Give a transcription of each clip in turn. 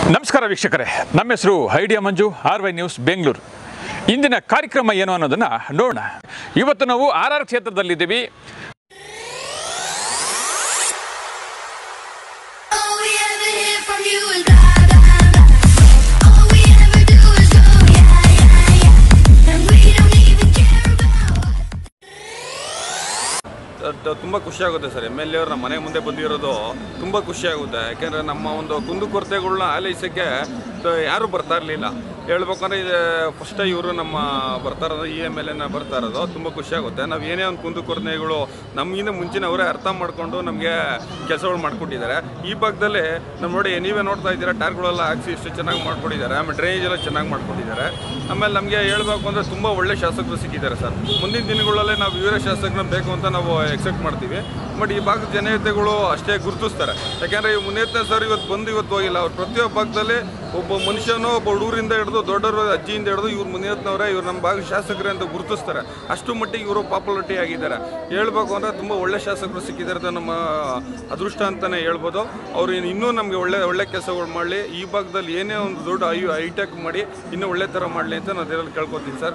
ನಮಸ್ಕಾರ ವೀಕ್ಷಕರೇ ನಮ್ಮ ಹೆಸರು idea Manju R Y news Bengaluru ಇಂದಿನ ಕಾರ್ಯಕ್ರಮ ಏನು ಅನ್ನೋದನ್ನು ನೋಡೋಣ ಇವತ್ತು ನಾವು ಆರ್ ಆರ್ ಕ್ಷೇತ್ರದಲ್ಲಿದ್ದೀವಿ All we ever hear from you is blah, blah, blah. All we ever do is go, yeah, yeah, yeah. And we don't even care about what ತುಂಬ ಖುಷಿಯಾಗುತ್ತೆ ಸರ್ ಎಮ್ ಎಲ್ ಎ ಅವ್ರು ನಮ್ಮ ಮನೆ ಮುಂದೆ ಬಂದಿರೋದು ತುಂಬ ಖುಷಿಯಾಗುತ್ತೆ ಯಾಕೆಂದರೆ ನಮ್ಮ ಒಂದು ಕುಂದುಕೊರತೆಗಳ್ನ ಆಲೈಸೋಕ್ಕೆ ತ- ಯಾರೂ ಬರ್ತಾ ಇರಲಿಲ್ಲ ಹೇಳ್ಬೇಕಂದ್ರೆ ಇದು ಫಸ್ಟ್ ಇವರು ನಮ್ಮ ಬರ್ತಾ ಇರೋದು ಇ ಎಮ್ ಎಲ್ ಎನ ಬರ್ತಾ ಇರೋದು ತುಂಬ ಖುಷಿಯಾಗುತ್ತೆ ನಾವು ಏನೇ ಒಂದು ಕುಂದುಕೊರತೆಗಳು ನಮಗಿಂತ ಮುಂಚಿನವರೇ ಅರ್ಥ ಮಾಡಿಕೊಂಡು ನಮಗೆ ಕೆಲಸಗಳು ಮಾಡಿಕೊಟ್ಟಿದ್ದಾರೆ ಈ ಭಾಗದಲ್ಲಿ ನಾವು ನೋಡಿ ನೀವೇ ನೋಡ್ತಾ ಇದ್ದೀರಾ ಟಾರ್ಗಳೆಲ್ಲ ಹಾಕ್ಸಿ ಇಷ್ಟು ಚೆನ್ನಾಗಿ ಮಾಡ್ಕೊಂಡಿದ್ದಾರೆ ಆಮೇಲೆ ಡ್ರೈನೇಜ್ ಎಲ್ಲ ಚೆನ್ನಾಗಿ ಮಾಡ್ಕೊಂಡಿದ್ದಾರೆ ಆಮೇಲೆ ನಮಗೆ ಹೇಳ್ಬೇಕು ಅಂದರೆ ತುಂಬ ಒಳ್ಳೆ ಶಾಸಕರು ಸಿಕ್ಕಿದ್ದಾರೆ ಸರ್ ಮುಂದಿನ ದಿನಗಳಲ್ಲಿ ನಾವು ಇವರೇ ಶಾಸಕರನ್ನ ಬೇಕು ಅಂತ ನಾವು ಎಕ್ಸೆಪ್ಟ್ ಮಾಡ್ತೀವಿ ಬಟ್ ಈ ಭಾಗದ ಜನತೆಗಳು ಅಷ್ಟೇ ಗುರುತಿಸ್ತಾರೆ ಯಾಕೆಂದರೆ ಈ ಮುನಿಯತ್ನ ಸರ್ ಇವತ್ತು ಬಂದು ಇವತ್ತು ಹೋಗಿಲ್ಲ ಅವ್ರು ಪ್ರತಿಯೊಬ್ಬ ಭಾಗದಲ್ಲಿ ಒಬ್ಬ ಮನುಷ್ಯನೋ ಒಬ್ಬ ಹುಡುಗರಿಂದ ಹಿಡಿದು ದೊಡ್ಡವರು ಅಜ್ಜಿಯಿಂದ ಹಿಡಿದು ಇವ್ರು ಮುನಿಯತ್ನವರೇ ಇವ್ರು ನಮ್ಮ ಭಾಗದ ಶಾಸಕರೇ ಅಂತ ಗುರುತಿಸ್ತಾರೆ ಅಷ್ಟು ಮಟ್ಟಿಗೆ ಇವರು ಪಾಪ್ಯುಲಾರಿಟಿ ಆಗಿದ್ದಾರೆ ಹೇಳ್ಬೇಕು ಅಂದರೆ ತುಂಬ ಒಳ್ಳೆ ಶಾಸಕರು ಸಿಕ್ಕಿದ್ದಾರೆ ಅಂತ ನಮ್ಮ ಅದೃಷ್ಟ ಅಂತಲೇ ಹೇಳ್ಬೋದು ಅವರು ಇನ್ನೂ ನಮಗೆ ಒಳ್ಳೆ ಒಳ್ಳೆ ಕೆಲಸಗಳು ಮಾಡಲಿ ಈ ಭಾಗದಲ್ಲಿ ಏನೇ ಒಂದು ದೊಡ್ಡ ಐ ಹೈಟೆಕ್ ಮಾಡಿ ಇನ್ನೂ ಒಳ್ಳೆ ಥರ ಮಾಡಲಿ ಅಂತ ನಾನು ಇದರಲ್ಲಿ ಕೇಳ್ಕೊತೀನಿ ಸರ್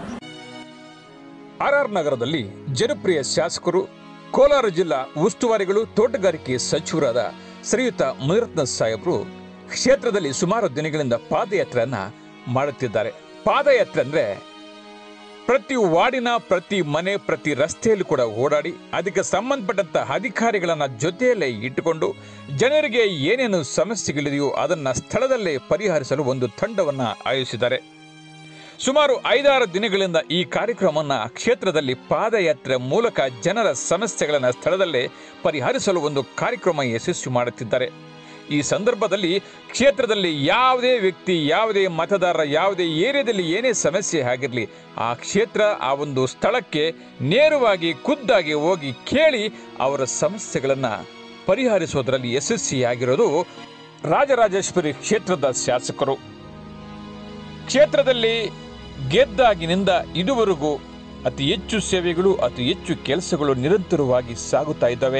ಆರ್ ಆರ್ ನಗರದಲ್ಲಿ ಜನಪ್ರಿಯ ಶಾಸಕರು ಕೋಲಾರ ಜಿಲ್ಲಾ ಉಸ್ತುವಾರಿಗಳು ತೋಟಗಾರಿಕೆ ಸಚಿವರಾದ ಶ್ರೀಯುತ ಮುನಿರತ್ನ ಸಾಹೇಬರು ಕ್ಷೇತ್ರದಲ್ಲಿ ಸುಮಾರು ದಿನಗಳಿಂದ ಪಾದಯಾತ್ರೆಯನ್ನ ಮಾಡುತ್ತಿದ್ದಾರೆ ಪಾದಯಾತ್ರೆ ಅಂದ್ರೆ ಪ್ರತಿ ವಾರ್ಡಿನ ಪ್ರತಿ ಮನೆ ಪ್ರತಿ ರಸ್ತೆಯಲ್ಲಿ ಕೂಡ ಓಡಾಡಿ ಅದಕ್ಕೆ ಸಂಬಂಧಪಟ್ಟಂತ ಅಧಿಕಾರಿಗಳನ್ನ ಜೊತೆಯಲ್ಲೇ ಇಟ್ಟುಕೊಂಡು ಜನರಿಗೆ ಏನೇನು ಸಮಸ್ಯೆಗಳಿದೆಯೋ ಅದನ್ನ ಸ್ಥಳದಲ್ಲೇ ಪರಿಹರಿಸಲು ಒಂದು ತಂಡವನ್ನ ಆಯೋಜಿಸಿದ್ದಾರೆ ಸುಮಾರು ಐದಾರು ದಿನಗಳಿಂದ ಈ ಕಾರ್ಯಕ್ರಮವನ್ನ ಕ್ಷೇತ್ರದಲ್ಲಿ ಪಾದಯಾತ್ರೆ ಮೂಲಕ ಜನರ ಸಮಸ್ಯೆಗಳನ್ನು ಸ್ಥಳದಲ್ಲೇ ಪರಿಹರಿಸಲು ಒಂದು ಕಾರ್ಯಕ್ರಮ ಯಶಸ್ವಿ ಮಾಡುತ್ತಿದ್ದಾರೆ ಈ ಸಂದರ್ಭದಲ್ಲಿ ಕ್ಷೇತ್ರದಲ್ಲಿ ಯಾವುದೇ ವ್ಯಕ್ತಿ ಯಾವುದೇ ಮತದಾರ ಯಾವುದೇ ಏರಿಯಾದಲ್ಲಿ ಏನೇ ಸಮಸ್ಯೆ ಆಗಿರಲಿ ಆ ಕ್ಷೇತ್ರ ಆ ಒಂದು ಸ್ಥಳಕ್ಕೆ ನೇರವಾಗಿ ಖುದ್ದಾಗಿ ಹೋಗಿ ಕೇಳಿ ಅವರ ಸಮಸ್ಯೆಗಳನ್ನು ಪರಿಹರಿಸುವುದರಲ್ಲಿ ಯಶಸ್ವಿಯಾಗಿರೋದು ರಾಜರಾಜೇಶ್ವರಿ ಕ್ಷೇತ್ರದ ಶಾಸಕರು ಕ್ಷೇತ್ರದಲ್ಲಿ ಗೆದ್ದಾಗಿನಿಂದ ಇದುವರೆಗೂ ಅತಿ ಹೆಚ್ಚು ಸೇವೆಗಳು ಅತಿ ಹೆಚ್ಚು ಕೆಲಸಗಳು ನಿರಂತರವಾಗಿ ಸಾಗುತ್ತಾ ಇದ್ದಾವೆ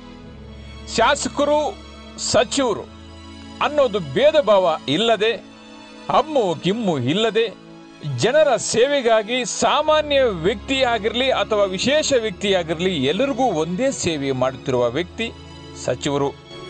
ಶಾಸಕರು ಸಚಿವರು ಅನ್ನೋದು ಭೇದ ಭಾವ ಇಲ್ಲದೆ ಅಮ್ಮು ಕಿಮ್ಮು ಇಲ್ಲದೆ ಜನರ ಸೇವೆಗಾಗಿ ಸಾಮಾನ್ಯ ವ್ಯಕ್ತಿಯಾಗಿರಲಿ ಅಥವಾ ವಿಶೇಷ ವ್ಯಕ್ತಿಯಾಗಿರಲಿ ಎಲ್ಲರಿಗೂ ಒಂದೇ ಸೇವೆ ಮಾಡುತ್ತಿರುವ ವ್ಯಕ್ತಿ ಸಚಿವರು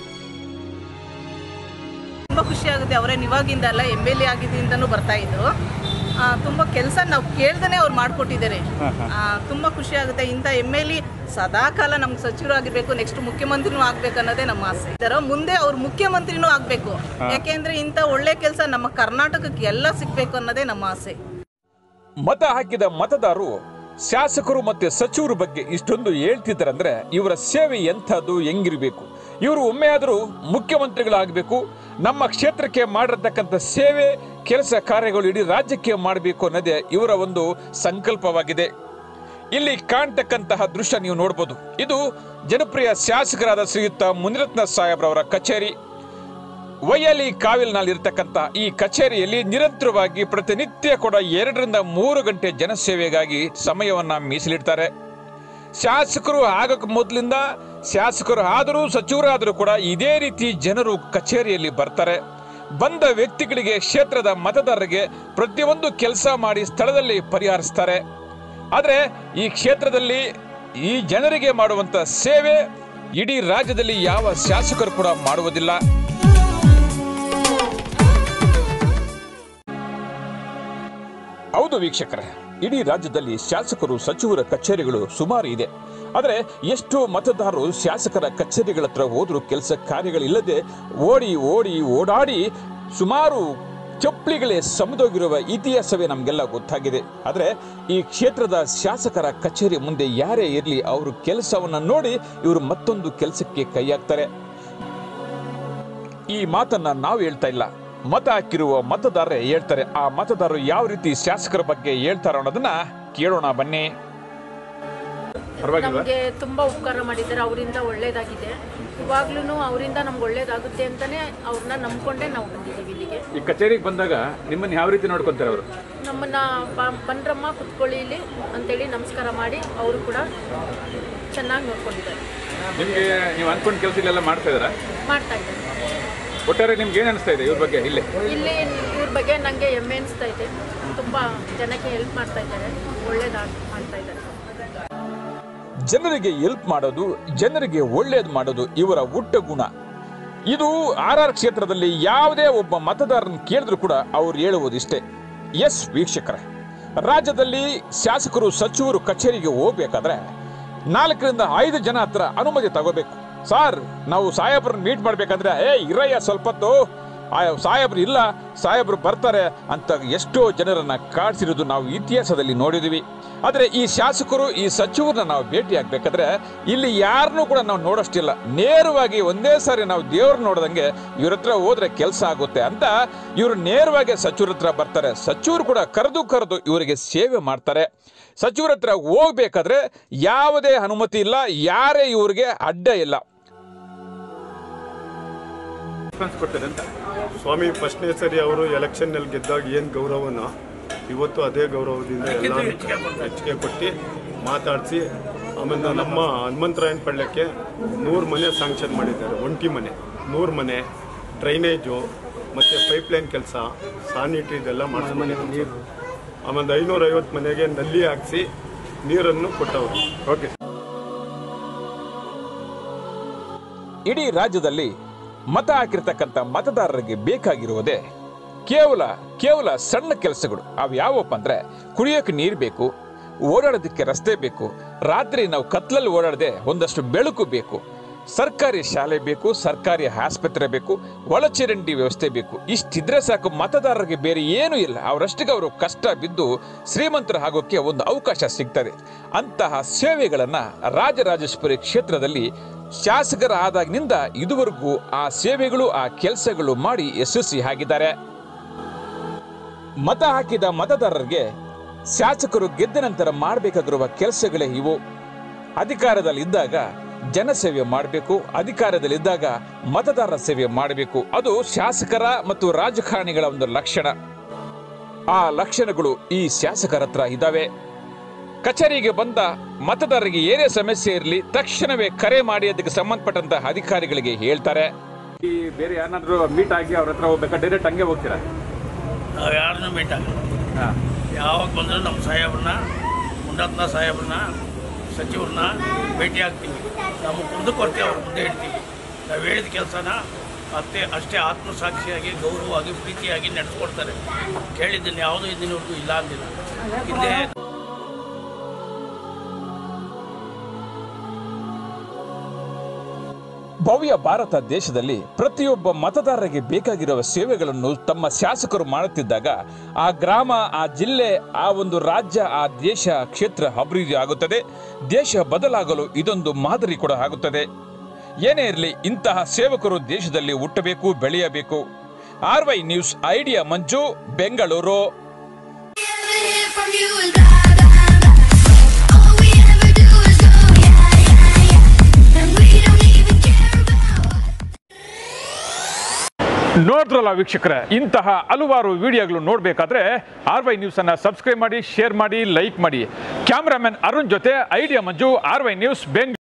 ತುಂಬ ಖುಷಿ ಆಗುತ್ತೆ ಅವರೇನು ಇವಾಗಿಂದ ಅಲ್ಲ ಎಮ್ ಎಲ್ ಎ ಆಗಿದ್ದರಿಂದನೂ ಬರ್ತಾ ಇದ್ರು ಆ, ತುಂಬ ಕೆಲಸ ನಾವು ಕೇಳ್ದೇ ಅವ್ರು ಮಾಡಿಕೊಟ್ಟಿದ್ದಾರೆ ತುಂಬ ಖುಷಿ ಆಗುತ್ತೆ ಇಂಥ ಎಮ್ ಎಲ್ ಎ ಸದಾ ಕಾಲ ನಮ್ಗೆ ಸಚಿವರು ಆಗಿರ್ಬೇಕು ನೆಕ್ಸ್ಟ್ ಮುಖ್ಯಮಂತ್ರಿನೂ ಆಗ್ಬೇಕು ಅನ್ನೋದೇ ನಮ್ಮ ಆಸೆ ಇದರ ಮುಂದೆ ಅವ್ರು ಮುಖ್ಯಮಂತ್ರಿನೂ ಆಗಬೇಕು ಯಾಕೆಂದ್ರೆ ಇಂಥ ಒಳ್ಳೆ ಕೆಲಸ ನಮ್ಮ ಕರ್ನಾಟಕಕ್ಕೆ ಎಲ್ಲ ಸಿಗಬೇಕು ಅನ್ನೋದೇ ನಮ್ಮ ಆಸೆ ಮತ ಹಾಕಿದ ಮತದಾರರು ಶಾಸಕರು ಮತ್ತೆ ಸಚಿವರ ಬಗ್ಗೆ ಇಷ್ಟೊಂದು ಹೇಳ್ತಿದ್ದಾರಂದ್ರೆ ಇವರ ಸೇವೆ ಎಂಥದ್ದು ಹೆಂಗಿರಬೇಕು ಇವರು ಒಮ್ಮೆ ಆದರೂ ಮುಖ್ಯಮಂತ್ರಿಗಳಾಗಬೇಕು ನಮ್ಮ ಕ್ಷೇತ್ರಕ್ಕೆ ಮಾಡಿರ್ತಕ್ಕಂಥ ಸೇವೆ ಕೆಲಸ ಕಾರ್ಯಗಳು ಇಡೀ ರಾಜ್ಯಕ್ಕೆ ಮಾಡಬೇಕು ಅನ್ನೋದೇ ಇವರ ಒಂದು ಸಂಕಲ್ಪವಾಗಿದೆ ಇಲ್ಲಿ ಕಾಣ್ತಕ್ಕಂತಹ ದೃಶ್ಯ ನೀವು ನೋಡ್ಬೋದು ಇದು ಜನಪ್ರಿಯ ಶಾಸಕರಾದ ಶ್ರೀಯುತ ಮುನಿರತ್ನ ಸಾಹೇಬ್ರವರ ಕಚೇರಿ ವೈಯಲಿ ಕಾವಿಲ್ನಲ್ಲಿರ್ತಕ್ಕಂಥ ಈ ಕಚೇರಿಯಲ್ಲಿ ನಿರಂತರವಾಗಿ ಪ್ರತಿನಿತ್ಯ ಕೂಡ ಎರಡರಿಂದ ಮೂರು ಗಂಟೆ ಜನಸೇವೆಗಾಗಿ ಸಮಯವನ್ನ ಮೀಸಲಿಡ್ತಾರೆ ಶಾಸಕರು ಆಗಕ್ಕೆ ಮೊದಲಿಂದ ಶಾಸಕರು ಆದರೂ ಸಚಿವರಾದರೂ ಕೂಡ ಇದೇ ರೀತಿ ಜನರು ಕಚೇರಿಯಲ್ಲಿ ಬರ್ತಾರೆ ಬಂದ ವ್ಯಕ್ತಿಗಳಿಗೆ ಕ್ಷೇತ್ರದ ಮತದಾರರಿಗೆ ಪ್ರತಿಯೊಂದು ಕೆಲಸ ಮಾಡಿ ಸ್ಥಳದಲ್ಲಿ ಪರಿಹರಿಸ್ತಾರೆ ಆದರೆ ಈ ಕ್ಷೇತ್ರದಲ್ಲಿ ಈ ಜನರಿಗೆ ಮಾಡುವಂತ ಸೇವೆ ಇಡೀ ರಾಜ್ಯದಲ್ಲಿ ಯಾವ ಶಾಸಕರು ಕೂಡ ಮಾಡುವುದಿಲ್ಲ ಹೌದು ವೀಕ್ಷಕರೇ ಇಡೀ ರಾಜ್ಯದಲ್ಲಿ ಶಾಸಕರು ಸಚಿವರ ಕಚೇರಿಗಳು ಸುಮಾರು ಇದೆ ಆದರೆ ಎಷ್ಟೋ ಮತದಾರರು ಶಾಸಕರ ಕಚೇರಿಗಳ ಹತ್ರ ಹೋದ್ರು ಕೆಲಸ ಕಾರ್ಯಗಳಿಲ್ಲದೆ ಓಡಿ ಓಡಿ ಓಡಾಡಿ ಸುಮಾರು ಚಪ್ಪಲಿಗಳೇ ಸಮದೋಗಿರುವ ಇತಿಹಾಸವೇ ನಮಗೆಲ್ಲ ಗೊತ್ತಾಗಿದೆ ಆದರೆ ಈ ಕ್ಷೇತ್ರದ ಶಾಸಕರ ಕಚೇರಿ ಮುಂದೆ ಯಾರೇ ಇರಲಿ ಅವರು ಕೆಲಸವನ್ನ ನೋಡಿ ಇವರು ಮತ್ತೊಂದು ಕೆಲಸಕ್ಕೆ ಕೈ ಹಾಕ್ತಾರೆ ಈ ಮಾತನ್ನ ನಾವು ಹೇಳ್ತಾ ಇಲ್ಲ ಮತ ಹಾಕಿರುವ ಮತದಾರರೇ ಹೇಳ್ತಾರೆ ಆ ಮತದಾರರು ಯಾವ ರೀತಿ ಶಾಸಕರ ಬಗ್ಗೆ ಹೇಳ್ತಾರೋ ಅನ್ನೋದನ್ನ ಕೇಳೋಣ ಬನ್ನಿ ನಮಗೆ ತುಂಬ ಉಪಕಾರ ಮಾಡಿದ್ದಾರೆ ಅವರಿಂದ ಒಳ್ಳೇದಾಗಿದೆ ಇವಾಗ್ಲೂ ಅವರಿಂದ ನಮ್ಗೆ ಒಳ್ಳೇದಾಗುತ್ತೆ ಅಂತಾನೆ ಅವ್ರನ್ನ ನಂಬ್ಕೊಂಡೇ ನಾವು ಬಂದಿದ್ದೀವಿ ಇಲ್ಲಿಗೆ ಈ ಕಚೇರಿಗೆ ಬಂದಾಗ ನಿಮ್ಮನ್ನ ಯಾವ ರೀತಿ ನೋಡ್ಕೊಂತಾರೆ ಅವರು ನಮ್ಮನ್ನ ಬ- ಬನ್ರಮ್ಮ ಕುತ್ಕೊಳ್ಳಿ ಇಲ್ಲಿ ಅಂತೇಳಿ ನಮಸ್ಕಾರ ಮಾಡಿ ಅವರು ಕೂಡ ಚೆನ್ನಾಗಿ ನೋಡ್ಕೊಂಡಿದ್ದಾರೆ ನಿಮಗೆ ನೀವು ಅನ್ಕೊಂಡ್ ಕೆಲಸಗಳೆಲ್ಲ ಮಾಡ್ತಾ ಇದಾರ ಮಾಡ್ತಾ ಇದ್ದಾರೆ ಒಟ್ಟಾರೆ ನಿಮ್ಗೆ ಏನು ಅನಿಸ್ತಾ ಇದೆ ಇವ್ರ ಬಗ್ಗೆ ಇಲ್ಲಿ ಇಲ್ಲಿ ಇವ್ರ ಬಗ್ಗೆ ನನಗೆ ಹೆಮ್ಮೆ ಅನಿಸ್ತಾ ಇದೆ ತುಂಬ ಜನಕ್ಕೆ ಹೆಲ್ಪ್ ಮಾಡ್ತಾ ಇದ್ದಾರೆ ಒಳ್ಳೇದಾಗ ಮಾಡ್ತಾ ಇದ್ದಾರೆ ಜನರಿಗೆ ಹೆಲ್ಪ್ ಮಾಡೋದು ಜನರಿಗೆ ಒಳ್ಳೇದು ಮಾಡೋದು ಇವರ ಹುಟ್ಟ ಗುಣ ಇದು ಆರ್ ಆರ್ ಕ್ಷೇತ್ರದಲ್ಲಿ ಯಾವುದೇ ಒಬ್ಬ ಮತದಾರನ ಕೇಳಿದ್ರು ಕೂಡ ಅವ್ರು ಹೇಳುವುದಿಷ್ಟೇ ಎಸ್ ವೀಕ್ಷಕರೇ ರಾಜ್ಯದಲ್ಲಿ ಶಾಸಕರು ಸಚಿವರು ಕಚೇರಿಗೆ ಹೋಗ್ಬೇಕಾದ್ರೆ ನಾಲ್ಕರಿಂದ ಐದು ಜನ ಹತ್ರ ಅನುಮತಿ ತಗೋಬೇಕು ಸಾರ್ ನಾವು ಸಾಹೇಬ್ರನ್ನ ಮೀಟ್ ಮಾಡ್ಬೇಕಂದ್ರೆ ಏ ಇರಯ್ಯ ಸ್ವಲ್ಪ ಹೊತ್ತು ಆ ಸಾಹೇಬ್ರು ಇಲ್ಲ ಸಾಹೇಬ್ರು ಬರ್ತಾರೆ ಅಂತ ಎಷ್ಟೋ ಜನರನ್ನ ಕಾಡ್ಸಿರೋದು ನಾವು ಇತಿಹಾಸದಲ್ಲಿ ನೋಡಿದೀವಿ ಆದರೆ ಈ ಶಾಸಕರು ಈ ಸಚಿವರನ್ನ ನಾವು ಭೇಟಿ ಆಗ್ಬೇಕಾದ್ರೆ ಇಲ್ಲಿ ಯಾರನ್ನೂ ಕೂಡ ನಾವು ನೋಡೋಷ್ಟಿಲ್ಲ ನೇರವಾಗಿ ಒಂದೇ ಸಾರಿ ನಾವು ದೇವ್ರ ನೋಡ್ದಂಗೆ ಇವ್ರ ಹತ್ರ ಹೋದ್ರೆ ಕೆಲಸ ಆಗುತ್ತೆ ಅಂತ ಇವರು ನೇರವಾಗಿ ಸಚಿವರ ಹತ್ರ ಬರ್ತಾರೆ ಸಚಿವರು ಕೂಡ ಕರೆದು ಕರೆದು ಇವರಿಗೆ ಸೇವೆ ಮಾಡ್ತಾರೆ ಸಚಿವರ ಹತ್ರ ಹೋಗ್ಬೇಕಾದ್ರೆ ಯಾವುದೇ ಅನುಮತಿ ಇಲ್ಲ ಯಾರೇ ಇವ್ರಿಗೆ ಅಡ್ಡ ಇಲ್ಲ ಸ್ವಾಮಿ ಫಸ್ಟ್ನೇ ಸರಿ ಅವರು ಎಲೆಕ್ಷನ್ನಲ್ಲಿ ಗೆದ್ದಾಗ ಏನು ಗೌರವನೋ ಇವತ್ತು ಅದೇ ಗೌರವದಿಂದ ಎಲ್ಲ ಹೆಚ್ಚಿಗೆ ಕೊಟ್ಟು ಮಾತಾಡಿಸಿ ಆಮೇಲೆ ನಮ್ಮ ಹನುಮಂತರಾಯನ ಪಳ್ಯಕ್ಕೆ ನೂರು ಮನೆ ಸ್ಯಾಂಕ್ಷನ್ ಮಾಡಿದ್ದಾರೆ ಒಂಟಿ ಮನೆ ನೂರು ಮನೆ ಡ್ರೈನೇಜು ಮತ್ತು ಪೈಪ್ಲೈನ್ ಕೆಲಸ ಸಾನಿಟ್ರಿ ಇದೆಲ್ಲ ಮಾಡಿಸ್ಕೊಂಡಿದ್ದಾರೆ ಆಮೇಲೆ ಐನೂರೈವತ್ತು ಮನೆಗೆ ನಲ್ಲಿ ಹಾಕಿಸಿ ನೀರನ್ನು ಕೊಟ್ಟವರು ಓಕೆ ಇಡೀ ರಾಜ್ಯದಲ್ಲಿ ಮತ ಹಾಕಿರ್ತಕ್ಕಂಥ ಮತದಾರರಿಗೆ ಬೇಕಾಗಿರುವುದೇ ಕೇವಲ ಕೇವಲ ಸಣ್ಣ ಕೆಲಸಗಳು ಅವು ಯಾವಪ್ಪ ಅಂದ್ರೆ ಕುಡಿಯೋಕೆ ನೀರು ಬೇಕು ಓಡಾಡೋದಕ್ಕೆ ರಸ್ತೆ ಬೇಕು ರಾತ್ರಿ ನಾವು ಕತ್ಲಲ್ಲಿ ಓಡಾಡದೆ ಒಂದಷ್ಟು ಬೆಳಕು ಬೇಕು ಸರ್ಕಾರಿ ಶಾಲೆ ಬೇಕು ಸರ್ಕಾರಿ ಆಸ್ಪತ್ರೆ ಬೇಕು ಒಳಚರಂಡಿ ವ್ಯವಸ್ಥೆ ಬೇಕು ಇಷ್ಟಿದ್ರೆ ಸಾಕು ಮತದಾರರಿಗೆ ಬೇರೆ ಏನೂ ಇಲ್ಲ ಅವರಷ್ಟಿಗೆ ಅವರು ಕಷ್ಟ ಬಿದ್ದು ಶ್ರೀಮಂತರ ಆಗೋಕ್ಕೆ ಒಂದು ಅವಕಾಶ ಸಿಗ್ತದೆ ಅಂತಹ ಸೇವೆಗಳನ್ನ ರಾಜರಾಜೇಶ್ವರಿ ಕ್ಷೇತ್ರದಲ್ಲಿ ಶಾಸಕರ ಆದಾಗಿನಿಂದ ಇದುವರೆಗೂ ಆ ಸೇವೆಗಳು ಆ ಕೆಲಸಗಳು ಮಾಡಿ ಯಶಸ್ವಿ ಆಗಿದ್ದಾರೆ ಮತ ಹಾಕಿದ ಮತದಾರರಿಗೆ ಶಾಸಕರು ಗೆದ್ದ ನಂತರ ಮಾಡಬೇಕಾಗಿರುವ ಕೆಲಸಗಳೇ ಇವು ಅಧಿಕಾರದಲ್ಲಿದ್ದಾಗ ಜನಸೇವೆ ಮಾಡಬೇಕು ಅಧಿಕಾರದಲ್ಲಿದ್ದಾಗ ಮತದಾರರ ಸೇವೆ ಮಾಡಬೇಕು ಅದು ಶಾಸಕರ ಮತ್ತು ರಾಜಕಾರಣಿಗಳ ಒಂದು ಲಕ್ಷಣ ಆ ಲಕ್ಷಣಗಳು ಈ ಶಾಸಕರ ಹತ್ರ ಇದ್ದಾವೆ ಕಚೇರಿಗೆ ಬಂದ ಮತದಾರರಿಗೆ ಏನೇ ಸಮಸ್ಯೆ ಇರಲಿ ತಕ್ಷಣವೇ ಕರೆ ಮಾಡಿ ಅದಕ್ಕೆ ಸಂಬಂಧಪಟ್ಟಂತ ಅಧಿಕಾರಿಗಳಿಗೆ ಹೇಳ್ತಾರೆ ಈ ಬೇರೆ ಯಾರನ್ನಾದ್ರೂ ಮೀಟ್ ಆಗಿ ಅವ್ರ ಹತ್ರ ಹೋಗ್ಬೇಕಾ ಡೈರೆಕ್ಟ್ ಹಂಗೆ ಹೋಗ್ತೀರಾ ನಾವು ಯಾರನ್ನೂ ಮೀಟ್ ಆಗಲ್ಲ ಯಾವಾಗ ಬಂದರೂ ನಮ್ಮ ಸಾಹೇಬ್ರನ್ನ ಮುಂಡತ್ನ ಸಾಹೇಬ್ರನ್ನ ಸಚಿವರನ್ನ ಭೇಟಿ ಆಗ್ತೀವಿ ನಮ್ಮ ಕುಂದುಕೊರತೆ ಅವ್ರ ಮುಂದೆ ಇಡ್ತೀವಿ ನಾವು ಹೇಳಿದ ಕೆಲಸನ ಅಷ್ಟೇ ಅಷ್ಟೇ ಆತ್ಮಸಾಕ್ಷಿಯಾಗಿ ಗೌರವವಾಗಿ ಪ್ರೀತಿಯಾಗಿ ನಡೆಸ್ಕೊಡ್ತಾರೆ ಕೇಳಿದ್ದನ್ನು ಯಾವುದೂ ಇಂದಿನವರೆಗೂ ಇಲ್ಲ ಅಂದಿಲ್ಲ ಹಿಂದೆ ಭವ್ಯ ಭಾರತ ದೇಶದಲ್ಲಿ ಪ್ರತಿಯೊಬ್ಬ ಮತದಾರರಿಗೆ ಬೇಕಾಗಿರುವ ಸೇವೆಗಳನ್ನು ತಮ್ಮ ಶಾಸಕರು ಮಾಡುತ್ತಿದ್ದಾಗ ಆ ಗ್ರಾಮ ಆ ಜಿಲ್ಲೆ ಆ ಒಂದು ರಾಜ್ಯ ಆ ದೇಶ ಕ್ಷೇತ್ರ ಅಭಿವೃದ್ಧಿ ಆಗುತ್ತದೆ ದೇಶ ಬದಲಾಗಲು ಇದೊಂದು ಮಾದರಿ ಕೂಡ ಆಗುತ್ತದೆ ಏನೇ ಇರಲಿ ಇಂತಹ ಸೇವಕರು ದೇಶದಲ್ಲಿ ಹುಟ್ಟಬೇಕು ಬೆಳೆಯಬೇಕು R Y news idea Manju Bengaluru Ever hear from you is blah, blah, blah. All we ever do is go, yeah, yeah, yeah. And we don't even care about what ನೋಡಿದ್ರಲ್ಲ ವೀಕ್ಷಕರೇ ಇಂತಹ ಹಲವಾರು ವಿಡಿಯೋಗಳು ನೋಡಬೇಕಾದ್ರೆ ಆರ್ ವೈ ನ್ಯೂಸನ್ನು ಸಬ್ಸ್ಕ್ರೈಬ್ ಮಾಡಿ share ಮಾಡಿ like ಮಾಡಿ ಕ್ಯಾಮ್ರಾಮನ್ ಅರುಣ್ ಜೊತೆ idea Manju R Y news ಬೆಂಗ್